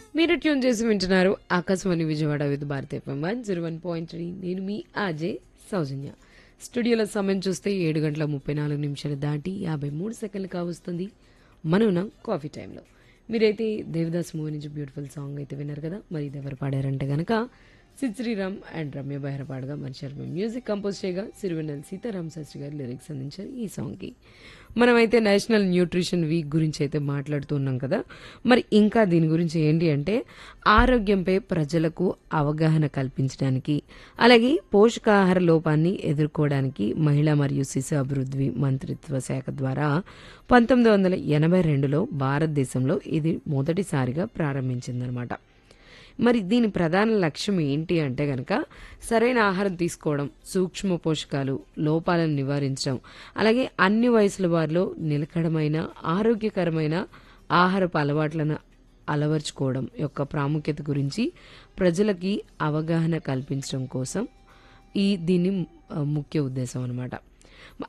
మీరు ట్యూన్ చేసి వింటున్నారు Akashvani Vijayawada with Bharat FM one zero one point three నేను మీ ఆజే సౌజన్య స్టూడియోలో సమయం చూస్తే ఏడు గంటల ముప్పై నాలుగు నిమిషాలు దాటి యాభై మూడు సెకండ్లు కావస్తుంది మనం ఉన్నాం కాఫీ టైంలో మీరైతే దేవదాస్ మూవీ నుంచి బ్యూటిఫుల్ సాంగ్ అయితే విన్నారు కదా మరి ఇది ఎవరు పాడారంటే గనక సిద్ శ్రీరామ్ అండ్ రమ్య బెహ్రా పాడగా మనిషి మ్యూజిక్ కంపోజ్ చేయగా సిరివెన్నెల సీతారాం శాస్త్రి గారు లిరిక్స్ అందించారు ఈ సాంగ్కి మనమైతే నేషనల్ న్యూట్రిషన్ వీక్ గురించి అయితే మాట్లాడుతున్నాం కదా మరి ఇంకా దీని గురించి ఏంటి అంటే ఆరోగ్యంపై ప్రజలకు అవగాహన కల్పించడానికి అలాగే పోషకాహార లోపాన్ని ఎదుర్కోవడానికి మహిళా మరియు శిశు అభివృద్ధి మంత్రిత్వ శాఖ ద్వారా పంతొమ్మిది వందల ఎనభై రెండులో భారతదేశంలో ఇది మొదటిసారిగా ప్రారంభించిందనమాట మరి దీని ప్రధాన లక్ష్యం ఏంటి అంటే గనక సరైన ఆహారం తీసుకోవడం సూక్ష్మ పోషకాలు లోపాలను నివారించడం అలాగే అన్ని వయసుల వారిలో నిలకడమైన ఆరోగ్యకరమైన ఆహారపు అలవాట్లను అలవర్చుకోవడం యొక్క ప్రాముఖ్యత గురించి ప్రజలకి అవగాహన కల్పించడం కోసం ఈ దీని ఆ, ముఖ్య ఉద్దేశం అనమాట